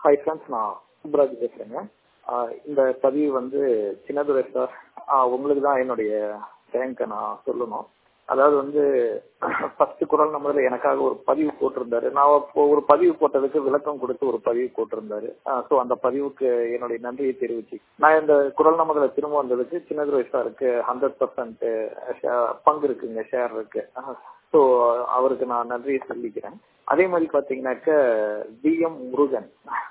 hi friends நான் சுப்ராஜ் பேசுறேங்க ஆஹ் இந்த பதிவு வந்து சின்னதுரை சார் ஆஹ் உங்களுக்கு தான் என்னுடைய தேங்கை நான் சொல்லணும் அதாவது வந்து ஃபர்ஸ்ட் குரல் நம்பர்ல எனக்காக ஒரு பதிவு போட்டிருந்தாரு நான் அப்போ ஒரு பதிவு போட்டதுக்கு விளக்கம் கொடுத்து ஒரு பதிவு போட்டிருந்தாரு ஸோ அந்த பதிவுக்கு என்னுடைய நன்றியை தெரிவிச்சு நான் இந்த குரல் நம்பர்ல திரும்ப வந்ததுக்கு சின்னதுரை சாருக்கு ஹண்ட்ரட் பர்சன்ட் பங்கு இருக்குங்க ஷேர் இருக்கு ஸோ அவருக்கு நான் நன்றியை சொல்லிக்கிறேன் அதே மாதிரி பாத்தீங்கன்னாக்க டி எம் முருகன்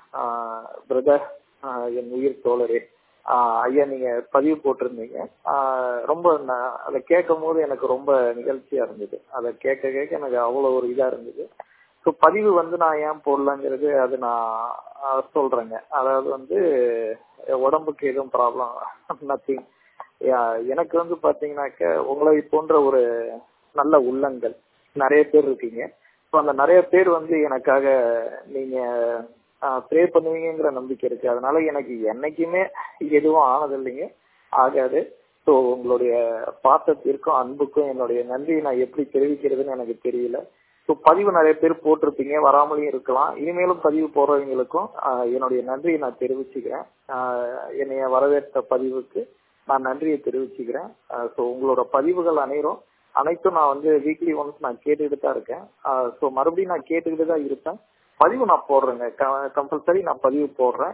பிரதர் என் உயிர் தோழரே ஐயா நீங்க பதிவு போட்டிருந்தீங்க ரொம்ப அதை கேட்கும் போது எனக்கு ரொம்ப நிகழ்ச்சியா இருந்தது அதை கேட்க கேட்க எனக்கு அவ்வளவு ஒரு இதா இருந்தது ஸோ பதிவு வந்து நான் ஏன் போடலங்கிறது அது நான் சொல்றேங்க அதாவது வந்து உடம்புக்கு எதுவும் ப்ராப்ளம் நத்திங் எனக்கு வந்து பாத்தீங்கன்னாக்க உங்களை போன்ற ஒரு நல்ல உள்ளங்கள் நிறைய பேர் இருக்கீங்க ஸோ அந்த நிறைய பேர் வந்து எனக்காக நீங்க ப்ரே பண்ணுவீங்கிற நம்பிக்கை இருக்கு அதனால எனக்கு என்னைக்குமே எதுவும் ஆனது இல்லைங்க ஆகாது ஸோ உங்களுடைய பாசத்திற்கும் அன்புக்கும் என்னுடைய நன்றியை நான் எப்படி தெரிவிக்கிறதுன்னு எனக்கு தெரியல ஸோ பதிவு நிறைய பேர் போட்டிருப்பீங்க வராமலையும் இருக்கலாம் இனிமேலும் பதிவு போடுறவங்களுக்கும் என்னுடைய நன்றியை நான் தெரிவிச்சுக்கிறேன் என்னைய வரவேற்ற பதிவுக்கு நான் நன்றியை தெரிவிச்சுக்கிறேன் ஸோ உங்களோட பதிவுகள் அனைவரும் அனைத்தும் நான் வந்து வீக்லி ஒன்ஸ் நான் கேட்டுக்கிட்டு தான் இருக்கேன் ஸோ மறுபடியும் நான் கேட்டுக்கிட்டு தான் இருப்பேன் பதிவு நான் போடுறேங்க கம்பல்சரி நான் பதிவு போடுறேன்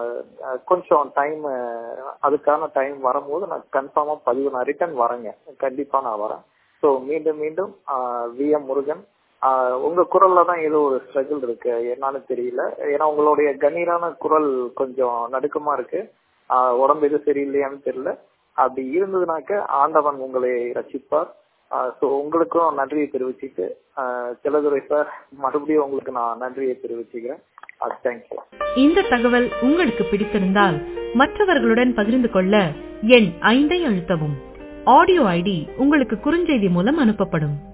கொஞ்சம் டைம் அதுக்கான டைம் வரும்போது நான் கன்ஃபார்மா பதிவு நான் ரிட்டர்ன் வரேங்க கண்டிப்பா நான் வரேன் ஸோ மீண்டும் மீண்டும் வி எம் முருகன் உங்க குரல்ல தான் ஏதோ ஒரு ஸ்ட்ரகிள் இருக்கு என்னன்னு தெரியல ஏன்னா உங்களுடைய கணீரான குரல் கொஞ்சம் நடுக்கமா இருக்கு உடம்பு எதுவும் சரியில்லையான்னு தெரியல அப்படி இருந்ததுனாக்க ஆண்டவன் உங்களை ரசிப்பார் ஸோ உங்களுக்கும் நன்றியை தெரிவிச்சுட்டு செல்லதுரை சார் மறுபடியும் உங்களுக்கு நான் நன்றியை தெரிவிச்சுக்கிறேன் தேங்க்யூ இந்த தகவல் உங்களுக்கு பிடித்திருந்தால் மற்றவர்களுடன் பகிர்ந்து கொள்ள எண் ஐந்தை அழுத்தவும் ஆடியோ ஐடி உங்களுக்கு குறுஞ்செய்தி மூலம் அனுப்பப்படும்